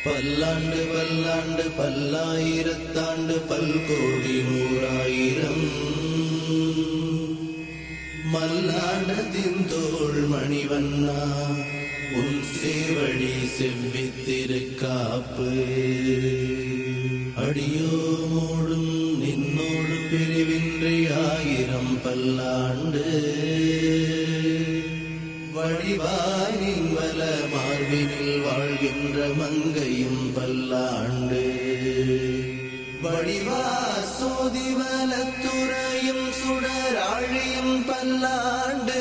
பல்லாண்டு பல்லாண்டு பல்லாயிரத்தாண்டு பல்கோடி நூறாயிரம் மல்லாண்டத்தின் தோள் மணிவண்ணா உன் சேவடி செவ்வித்திருக்காப்பு அடியோ மூடும் நின்னோடு பிரிவின்றி ஆயிரம் பல்லாண்டு வடிவானின் வல மார்பினில் வாழ்கின்ற மங்கையும் பல்லாண்டு வடிவா சோதிவலத்துறையும் சுடராழியும் பல்லாண்டு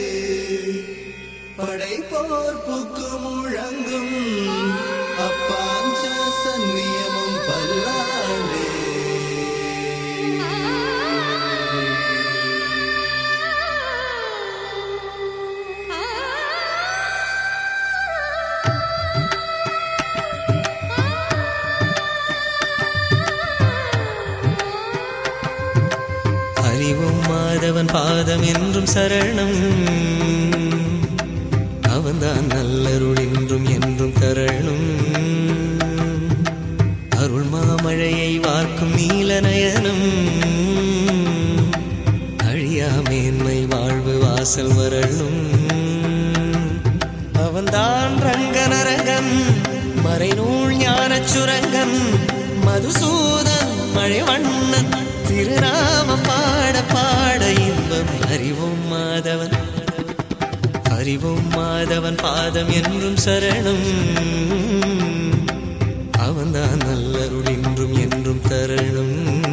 படைப்போர்ப்புக்கு முழங்கும் அப்பாஞ்ச சன்னியமும் பல்லாண்டு அறிவும் மாதவன் பாதம் என்றும் சரணம் அவன்தான் நல்லருள் என்றும் என்றும் தரணும் அருள் மாமழையை வார்க்கும் நீல நயனம் அழியா மேன்மை வாழ்வு வாசல் வரணும் அவன்தான் ரங்கனரங்கன் மறைநூல் ஞானச் சுரங்கன் மதுசூதன் மழைவண்ணன் திருநாமம் பாட பாட இன்பம் அறிவும் மாதவன் அறிவும் மாதவன் பாதம் என்றும் சரணம் அவன்தான் நல்லருள் என்றும் என்றும் தரணும்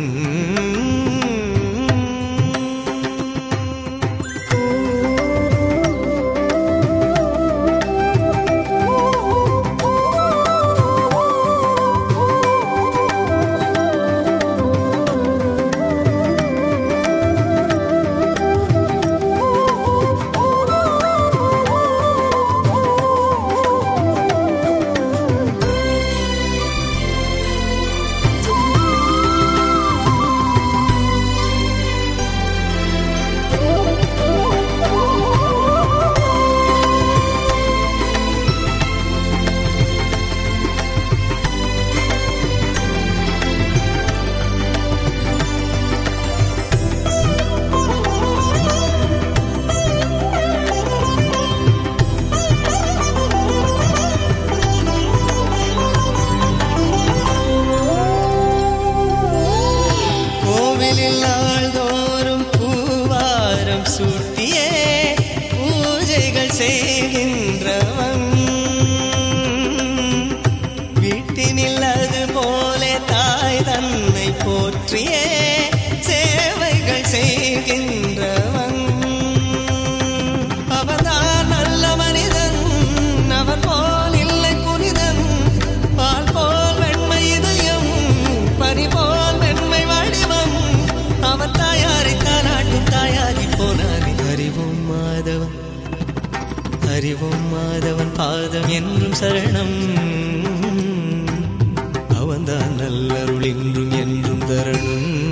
கோவிலில் நாள்தோறும் பூவாரம் சூட்டியே பூஜைகள் செய்கின்றவன் வீட்டினில் அது போல தாய் தன்னை போற்றியே சேவைகள் செய்கின்றவன் அவன்தான் நல்ல மனிதன் அவன் போல் இல்லை புனிதன் பால் போல் வெண்மை இதயம் பனி போல் வெண்மை வடிவம் அவன் தாயாரித்தான் நாட்டும் தாயாகி போனானே அறிவும் மாதவன் அறிவும் மாதவன் பாதம் என்றும் சரணம் அவன்தான் நல்லருள் என்றும் என்றும் தரணும்